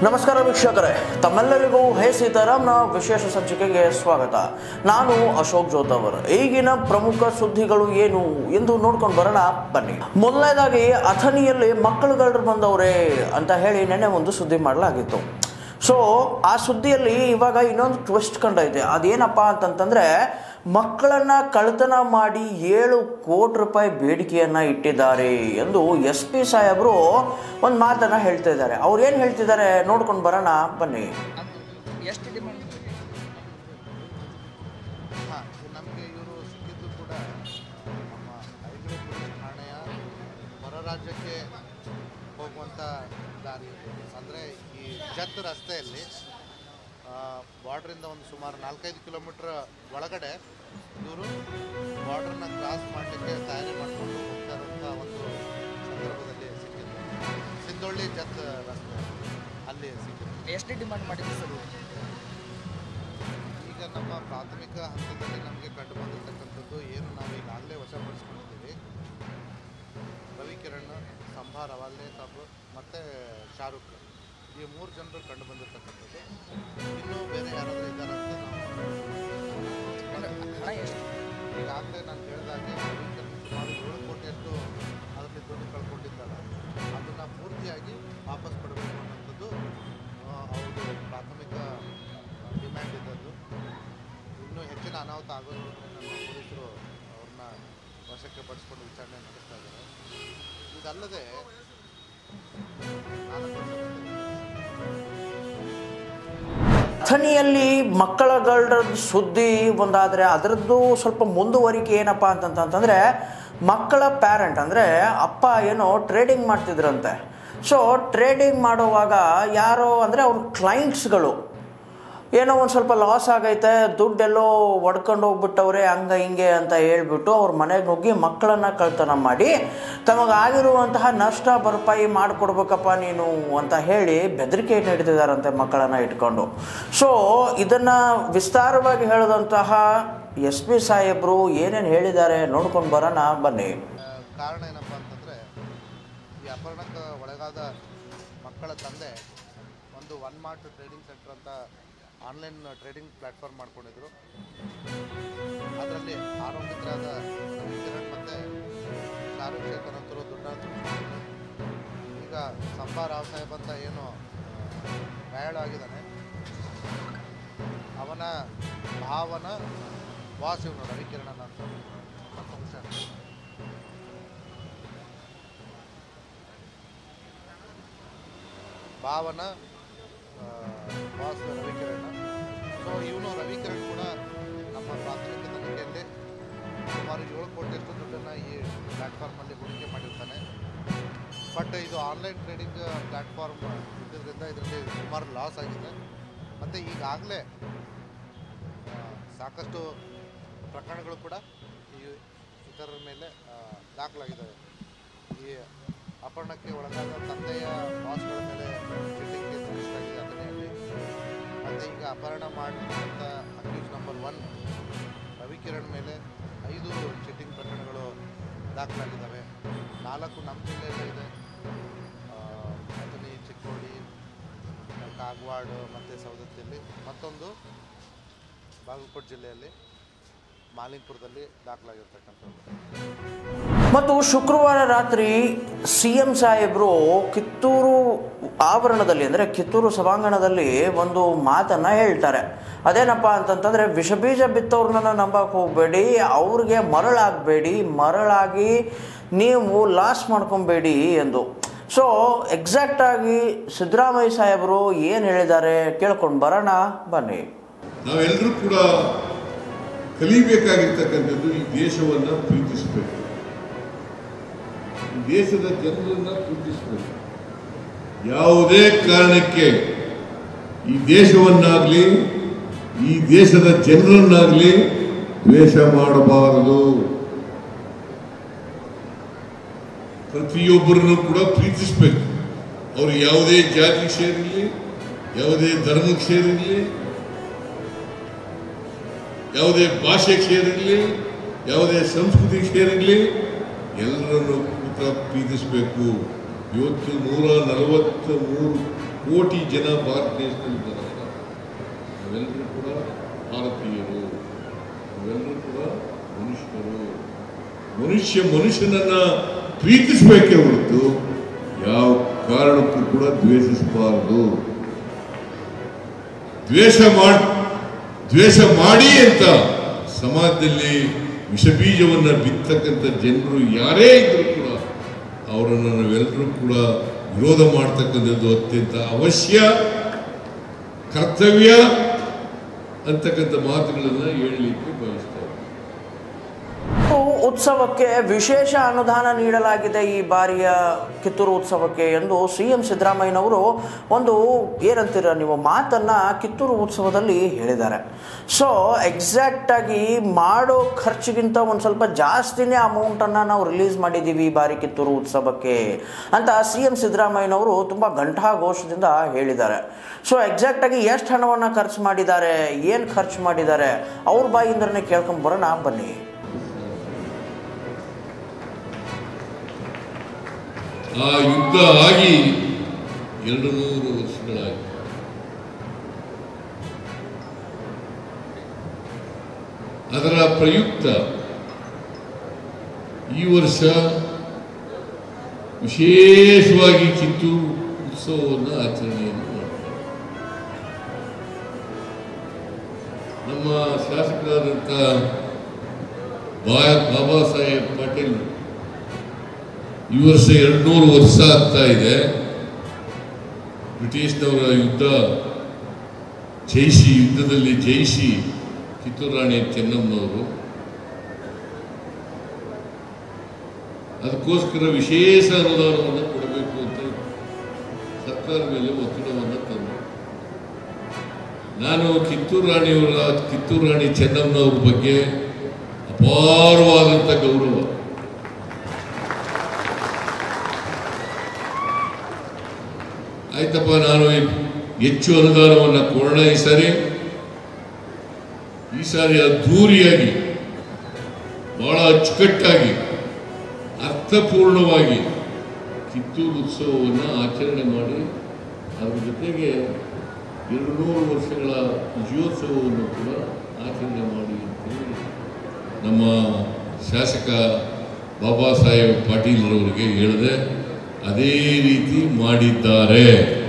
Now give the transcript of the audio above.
ನಮಸ್ಕಾರ ವೀಕ್ಷಕರೇ ತಮ್ಮೆಲ್ಲರಿಗೂ ಹೇ ಸೀತಾರಾಮ್ನ ವಿಶೇಷ ಸಂಚಿಕೆಗೆ ಸ್ವಾಗತ ನಾನು ಅಶೋಕ್ ಜೋತವರ್ ಈಗಿನ ಪ್ರಮುಖ ಸುದ್ದಿಗಳು ಏನು ಎಂದು ನೋಡ್ಕೊಂಡು ಬರೋಣ ಬನ್ನಿ ಮೊದಲನೇದಾಗಿ ಅಥಣಿಯಲ್ಲಿ ಮಕ್ಕಳುಗಳು ಬಂದವ್ರೆ ಅಂತ ಹೇಳಿ ನೆನ್ನೆ ಒಂದು ಸುದ್ದಿ ಮಾಡಲಾಗಿತ್ತು ಸೊ ಆ ಸುದ್ದಿಯಲ್ಲಿ ಇವಾಗ ಇನ್ನೊಂದು ಟ್ವಿಸ್ಟ್ ಕಂಡೈತೆ ಅದೇನಪ್ಪ ಅಂತಂತಂದ್ರೆ ಮಕ್ಕಳನ್ನ ಕಳ್ತನ ಮಾಡಿ ಏಳು ಕೋಟಿ ರೂಪಾಯಿ ಬೇಡಿಕೆಯನ್ನ ಇಟ್ಟಿದ್ದಾರೆ ಎಂದು ಎಸ್ ಪಿ ಸಾಹೇಬರು ಒಂದು ಮಾತನ್ನ ಹೇಳ್ತಾ ಇದ್ದಾರೆ ಅವ್ರು ಏನು ಹೇಳ್ತಿದ್ದಾರೆ ನೋಡ್ಕೊಂಡು ಬರೋಣ ಬನ್ನಿ ಎಷ್ಟು ಡಿಮಾಂಡ್ ಹಾಂ ನಮಗೆ ಇವರು ಸಿಕ್ಕಿದ್ದು ಕೂಡ ನಮ್ಮ ಐಗಳಿ ಪೊಲೀಸ್ ಠಾಣೆಯ ಹೊರ ರಾಜ್ಯಕ್ಕೆ ಹೋಗುವಂಥ ದಾರಿ ಅಂದರೆ ಈ ಜತ್ ರಸ್ತೆಯಲ್ಲಿ ಬಾರ್ಡ್ರಿಂದ ಒಂದು ಸುಮಾರು ನಾಲ್ಕೈದು ಕಿಲೋಮೀಟ್ರ್ ಒಳಗಡೆ ಇವರು ಬಾರ್ಡ್ರನ್ನ ಕ್ರಾಸ್ ಮಾಡಲಿಕ್ಕೆ ತಯಾರಿ ಮಾಡಿಕೊಂಡು ಹೋಗ್ತಾ ಇರುವಂಥ ಒಂದು ಸಂದರ್ಭದಲ್ಲಿ ಸಿಕ್ಕಿದ್ದು ಸಿಂಧೋಳಿ ಜತ್ ರಸ್ತೆ ಅಲ್ಲಿ ಸಿಕ್ಕಿದ್ದು ಎಷ್ಟು ಡಿಮಾಂಡ್ ಮಾಡಿದ್ರು ಸರ್ ಇವ್ರು? ಈಗ ನಮ್ಮ ಪ್ರಾಥಮಿಕ ಹಂತದಲ್ಲಿ ನಮಗೆ ಕಂಡು ಬಂದಿರತಕ್ಕಂಥದ್ದು ಏನು ನಾವು ಈಗಾಗಲೇ ವಶಪಡಿಸ್ಕೊಂಡಿದ್ದೀವಿ ರವಿಕಿರಣ್ ಸಂಭಾ ರವಾಲೆ ಸಾಬ್ ಮತ್ತು ಶಾರುಖ್ ಈ ಮೂರು ಜನರು ಕಂಡು ಬಂದಿರತಕ್ಕಂಥದ್ದು ಇನ್ನೂ ಬೇರೆ ಯಾರಾದರೂ ಇದ್ದಾರೆ ಅಂತ ನಾವು ಅಂದ್ರೆ ಹಣ ಎಷ್ಟು ಈಗಾಗಲೇ ನಾನು ಹೇಳಿದಾಗೆ ರವಿಕಿರಣ್ ಸುಮಾರು ಏಳು ಕೋಟಿಯಷ್ಟು ಅದರಲ್ಲಿ ದುಡ್ಡು ಕಳ್ಕೊಂಡಿದ್ದಾರೆ ಅದನ್ನು ಪೂರ್ತಿಯಾಗಿ ವಾಪಸ್ ಕೊಡಬೇಕು ಅನ್ನೋಂಥದ್ದು ಆ, ಅವ್ರದ್ದು ಪ್ರಾಥಮಿಕ ಡಿಮ್ಯಾಂಡ್ ಇದ್ದದ್ದು ಇನ್ನೂ ಹೆಚ್ಚಿನ ಅನಾಹುತ ಆಗೋದ್ರಿಂದ ನಮ್ಮ ಪೊಲೀಸರು ಅವ್ರನ್ನ ವಶಕ್ಕೆ ಪಡಿಸ್ಕೊಂಡು ವಿಚಾರಣೆ ನಡೆಸ್ತಾ ಇದ್ದಾರೆ ಇದಲ್ಲದೆ ನಾಲ್ಕು ವರ್ಷ ಹಿಂದೆ ಅಥಣಿಯಲ್ಲಿ ಮಕ್ಕಳಗಳ ಸುದ್ದಿ ಒಂದಾದರೆ ಅದರದ್ದು ಸ್ವಲ್ಪ ಮುಂದುವರಿಕೆ ಏನಪ್ಪ ಅಂತಂತಂದರೆ ಮಕ್ಕಳ ಪ್ಯಾರೆಂಟ್ ಅಂದರೆ ಅಪ್ಪ ಏನೋ ಟ್ರೇಡಿಂಗ್ ಮಾಡ್ತಿದ್ರಂತೆ ಸೊ ಟ್ರೇಡಿಂಗ್ ಮಾಡುವಾಗ ಯಾರೋ ಅಂದರೆ ಅವ್ರ ಕ್ಲೈಂಟ್ಸ್ಗಳು ಏನೋ ಒಂದು ಸ್ವಲ್ಪ ಲಾಸ್ ಆಗೈತೆ ದುಡ್ಡೆಲ್ಲೋ ಒಡ್ಕೊಂಡು ಹೋಗ್ಬಿಟ್ಟವ್ರೆ ಹಂಗೆ ಹಿಂಗೆ ಅಂತ ಹೇಳ್ಬಿಟ್ಟು ಅವ್ರ ಮನೆಗೆ ಹೋಗಿ ಮಕ್ಕಳನ್ನ ಕಳ್ತನ ಮಾಡಿ ತಮಗಾಗಿರುವಂತಹ ನಷ್ಟ ಭರಪಾಯಿ ಮಾಡಿಕೊಡ್ಬೇಕಪ್ಪ ನೀನು ಅಂತ ಹೇಳಿ ಬೆದರಿಕೆ ನೀಡ್ತಿದ್ದಾರಂತೆ ಮಕ್ಕಳನ್ನ ಇಟ್ಕೊಂಡು ಸೊ ಇದನ್ನು ವಿಸ್ತಾರವಾಗಿ ಹೇಳಿದಂತಹ ಎಸ್ ಪಿ ಸಾಹೇಬರು ಏನೇನು ಹೇಳಿದ್ದಾರೆ ನೋಡ್ಕೊಂಡು ಬರೋಣ ಬನ್ನಿ ಆ, ಕಾರಣ ಏನಪ್ಪ ಅಂತಂದರೆ ಈ ಅಪಹರಣಕ್ಕೆ ಒಳಗಾದ ಮಕ್ಕಳ ತಂದೆ ಒಂದು ಒನ್ ಮಾರ್ಟ್ ಟ್ರೇಡಿಂಗ್ ಸೆಂಟರ್ ಅಂತ ಆನ್ಲೈನ್ ಟ್ರೇಡಿಂಗ್ ಪ್ಲ್ಯಾಟ್ಫಾರ್ಮ್ ಮಾಡ್ಕೊಂಡಿದ್ರು ಅದರಲ್ಲಿ ಆರೋಪಿತರಾದ ರವಿಕಿರಣ್ ಮತ್ತು ಶಾರುಖ್ ಶೇಖ್ ಅನ್ನೋಂಥವ್ರು ದುಡ್ಡನ್ನು ತುಂಬಿಸಿದ್ರು ಈಗ ಸಂಬಾ ರಾವ್ ಸಾಹೇಬ್ ಅಂತ ಏನು ಗಾಯಾಳು ಆಗಿದ್ದಾನೆ ಅವನ ಭಾವನ ಬಾಸ್ ಇವನು ರವಿಕಿರಣನ್ ಅಂತ ಮತ್ತು ಹುಷಾರ್ ಭಾವನ ಆ, ಬಾಸ್ ರವಿಕಿರಣ್ ಸೊ ಇವನು ರವಿಕಿರಣ್ ಕೂಡ ನಮ್ಮ ಪ್ರಾಥಮಿಕ ತನಿಖೆಯಲ್ಲಿ ಸುಮಾರು ಏಳು ಕೋಟಿಯಷ್ಟು ದುಡ್ಡನ್ನು ಈ ಪ್ಲ್ಯಾಟ್ಫಾರ್ಮಲ್ಲಿ ಹೂಡಿಕೆ ಮಾಡಿರ್ತಾನೆ ಬಟ್ ಇದು ಆನ್ಲೈನ್ ಟ್ರೇಡಿಂಗ್ ಪ್ಲ್ಯಾಟ್ಫಾರ್ಮ್ ಇದ್ದಿದ್ದರಿಂದ ಇದರಲ್ಲಿ ಸುಮಾರು ಲಾಸ್ ಆಗಿದೆ ಮತ್ತು ಈಗಾಗಲೇ ಸಾಕಷ್ಟು ಪ್ರಕರಣಗಳು ಕೂಡ ಈ ಇತರರ ಮೇಲೆ ಆ, ದಾಖಲಾಗಿದ್ದಾವೆ ಈ ಅಪಹರಣಕ್ಕೆ ಒಳಗಾದ ತಂದೆಯ ಬಾಸ್ಗಳ ಮೇಲೆ ಚಿಟ್ಟಿಂಗ್ ಕೇಸ್ ರಿಜಿಸ್ಟರ್ ಆಗಿದೆ ಅಥಣಿಯಲ್ಲಿ ಮತ್ತು ಈಗ ಅಪಹರಣ ಮಾಡಿದಂಥ ಅಕ್ಯೂಸ್ ನಂಬರ್ ಒನ್ ರವಿಕಿರಣ್ ಮೇಲೆ ಐದು ಚಿಟ್ಟಿಂಗ್ ಪ್ರಕರಣಗಳು ದಾಖಲಾಗಿದ್ದಾವೆ ನಾಲ್ಕು ನಮ್ಮ ಜಿಲ್ಲೆಯಲ್ಲೇ ಇದೆ ಆ, ಅಥಣಿ ಚಿಕ್ಕೋಡಿ ಕಾಗವಾಡ ಮತ್ತು ಸವದತ್ತಿಯಲ್ಲಿ ಮತ್ತೊಂದು ಬಾಗಲಕೋಟೆ ಜಿಲ್ಲೆಯಲ್ಲಿ ಮಾಲಿಂಗ್ಪುರದಲ್ಲಿ ದಾಖಲಾಗಿರ್ತಕ್ಕಂಥದ್ದು ಮತ್ತು ಶುಕ್ರವಾರ ರಾತ್ರಿ ಸಿ ಎಂ ಸಾಹೇಬರು ಕಿತ್ತೂರು ಆವರಣದಲ್ಲಿ ಅಂದರೆ ಕಿತ್ತೂರು ಸಭಾಂಗಣದಲ್ಲಿ ಒಂದು ಮಾತನ್ನು ಹೇಳ್ತಾರೆ ಅದೇನಪ್ಪ ಅಂತಂತಂದರೆ ವಿಷಬೀಜ ಬಿತ್ತವ್ರನ್ನ ನಂಬಕ್ಕೆ ಹೋಗಬೇಡಿ ಅವ್ರಿಗೆ ಮರಳಾಗಬೇಡಿ ಮರಳಾಗಿ ನೀವು ಲಾಸ್ ಮಾಡ್ಕೊಬೇಡಿ ಎಂದು ಸೊ ಎಕ್ಸಾಕ್ಟಾಗಿ ಸಿದ್ದರಾಮಯ್ಯ ಸಾಹೇಬರು ಏನು ಹೇಳಿದ್ದಾರೆ ಕೇಳ್ಕೊಂಡು ಬರೋಣ ಬನ್ನಿ ನಾವೆಲ್ಲರೂ ಕೂಡ ಕಲಿಬೇಕಾಗಿರ್ತಕ್ಕಂಥದ್ದು ಈ ದೇಶವನ್ನು ಪ್ರೀತಿಸಬೇಕು ಈ ದೇಶದ ಜನರನ್ನ ಪ್ರೀತಿಸಬೇಕು ಯಾವುದೇ ಕಾರಣಕ್ಕೆ ಈ ದೇಶವನ್ನಾಗಲಿ ಈ ದೇಶದ ಜನರನ್ನಾಗಲಿ ದ್ವೇಷ ಮಾಡಬಾರದು ಪ್ರತಿಯೊಬ್ಬರನ್ನು ಕೂಡ ಪ್ರೀತಿಸಬೇಕು ಅವರು ಯಾವುದೇ ಜಾತಿ ಸೇರಿರಲಿ ಯಾವುದೇ ಧರ್ಮಕ್ಕೆ ಸೇರಿರಲಿ ಯಾವುದೇ ಭಾಷೆಗೆ ಸೇರಿರಲಿ ಯಾವುದೇ ಸಂಸ್ಕೃತಿಗೆ ಸೇರಿರಲಿ ಎಲ್ಲರನ್ನು ಕೂಡ ಪ್ರೀತಿಸಬೇಕು ಇವತ್ತು ನೂರ ನಲವತ್ತ ಮೂರು ಕೋಟಿ ಜನ ಭಾರತ ದೇಶದಲ್ಲಿ ಇದ್ದಾರಲ್ಲ ನಾವೆಲ್ಲರೂ ಕೂಡ ಭಾರತೀಯರು ನಾವೆಲ್ಲರೂ ಕೂಡ ಮನುಷ್ಯರು ಮನುಷ್ಯ ಮನುಷ್ಯನನ್ನ ಪ್ರೀತಿಸಬೇಕೇ ಹೊರತು ಯಾವ ಕಾರಣಕ್ಕೂ ಕೂಡ ದ್ವೇಷಿಸಬಾರದು ದ್ವೇಷ ಮಾಡಿ ದ್ವೇಷ ಮಾಡಿ ಅಂತ ಸಮಾಜದಲ್ಲಿ ವಿಷಬೀಜವನ್ನ ಬಿತ್ತಕ್ಕಂಥ ಜನರು ಯಾರೇ ಇದ್ರೂ ಕೂಡ ಅವರನ್ನು ನಾವೆಲ್ಲರೂ ಕೂಡ ವಿರೋಧ ಮಾಡ್ತಕ್ಕಂಥದ್ದು ಅತ್ಯಂತ ಅವಶ್ಯ ಕರ್ತವ್ಯ ಅಂತಕ್ಕಂಥ ಮಾತುಗಳನ್ನು ಹೇಳಲಿಕ್ಕೆ ಬಯಸ್ತೇವೆ ಉತ್ಸವಕ್ಕೆ ವಿಶೇಷ ಅನುದಾನ ನೀಡಲಾಗಿದೆ ಈ ಬಾರಿಯ ಕಿತ್ತೂರು ಉತ್ಸವಕ್ಕೆ ಎಂದು ಸಿ ಎಂ ಸಿದ್ದರಾಮಯ್ಯನವರು ಒಂದು ಏನಂತೀರ ನೀವು ಮಾತನ್ನ ಕಿತ್ತೂರು ಉತ್ಸವದಲ್ಲಿ ಹೇಳಿದ್ದಾರೆ ಸೊ ಎಕ್ಸಾಕ್ಟಾಗಿ ಮಾಡೋ ಖರ್ಚಿಗಿಂತ ಒಂದು ಸ್ವಲ್ಪ ಜಾಸ್ತಿನೇ ಅಮೌಂಟನ್ನು ನಾವು ರಿಲೀಸ್ ಮಾಡಿದ್ದೀವಿ ಈ ಬಾರಿ ಕಿತ್ತೂರು ಉತ್ಸವಕ್ಕೆ ಅಂತ ಸಿ ಎಂ ಸಿದ್ದರಾಮಯ್ಯನವರು ತುಂಬ ಘಂಟಾಘೋಷದಿಂದ ಹೇಳಿದ್ದಾರೆ ಸೊ ಎಕ್ಸಾಕ್ಟಾಗಿ ಎಷ್ಟು ಹಣವನ್ನು ಖರ್ಚು ಮಾಡಿದ್ದಾರೆ ಏನು ಖರ್ಚು ಮಾಡಿದ್ದಾರೆ ಅವ್ರ ಬಾಯಿಂದನೇ ಕೇಳ್ಕೊಂಡ್ ಬರೋಣ ಬನ್ನಿ ಆ ಯುದ್ಧ ಆಗಿ ಎರಡು ನೂರು ವರ್ಷಗಳಾಗಿ ಅದರ ಪ್ರಯುಕ್ತ ಈ ವರ್ಷ ವಿಶೇಷವಾಗಿ ಕಿತ್ತೂರು ಉತ್ಸವವನ್ನು ಆಚರಣೆಯನ್ನು ಮಾಡ್ತಾರೆ ನಮ್ಮ ಶಾಸಕರಾದಂಥ ಬಾ ಬಾಬಾ ಸಾಹೇಬ್ ಪಾಟೀಲ್ ಈ ವರ್ಷ ಎರಡ್ನೂರು ವರ್ಷ ಆಗ್ತಾ ಇದೆ ಬ್ರಿಟಿಷ್ನವರ ಯುದ್ಧ ಜಯಿಸಿ ಯುದ್ಧದಲ್ಲಿ ಜಯಿಸಿ ಕಿತ್ತೂರು ರಾಣಿ ಚೆನ್ನಮ್ಮನವರು ಅದಕ್ಕೋಸ್ಕರ ವಿಶೇಷ ಅನುದಾನವನ್ನು ಕೊಡಬೇಕು ಅಂತ ಸರ್ಕಾರದ ಮೇಲೆ ಒತ್ತಡವನ್ನು ತಂದರು ನಾನು ಕಿತ್ತೂರು ರಾಣಿಯವರ ಕಿತ್ತೂರು ರಾಣಿ ಚೆನ್ನಮ್ಮನವ್ರ ಬಗ್ಗೆ ಅಪಾರವಾದಂಥ ಗೌರವ ಆಯ್ತಪ್ಪ ನಾನು ಹೆಚ್ಚು ಅನುದಾನವನ್ನು ಕೊಡೋಣ ಈ ಸಾರಿ ಈ ಸಾರಿ ಅದ್ಧೂರಿಯಾಗಿ ಬಹಳ ಅಚ್ಚುಕಟ್ಟಾಗಿ ಅರ್ಥಪೂರ್ಣವಾಗಿ ಕಿತ್ತೂರು ಉತ್ಸವವನ್ನು ಆಚರಣೆ ಮಾಡಿ ಅದರ ಜೊತೆಗೆ ಎರಡು ನೂರು ವರ್ಷಗಳ ವಿಜಯೋತ್ಸವವನ್ನು ಕೂಡ ಆಚರಣೆ ಮಾಡಿ ಅಂತೇಳಿ ನಮ್ಮ ಶಾಸಕ ಬಾಬಾ ಸಾಹೇಬ್ ಪಾಟೀಲ್ರವರಿಗೆ ಹೇಳಿದೆ ಅದೇ ರೀತಿ ಮಾಡಿದ್ದಾರೆ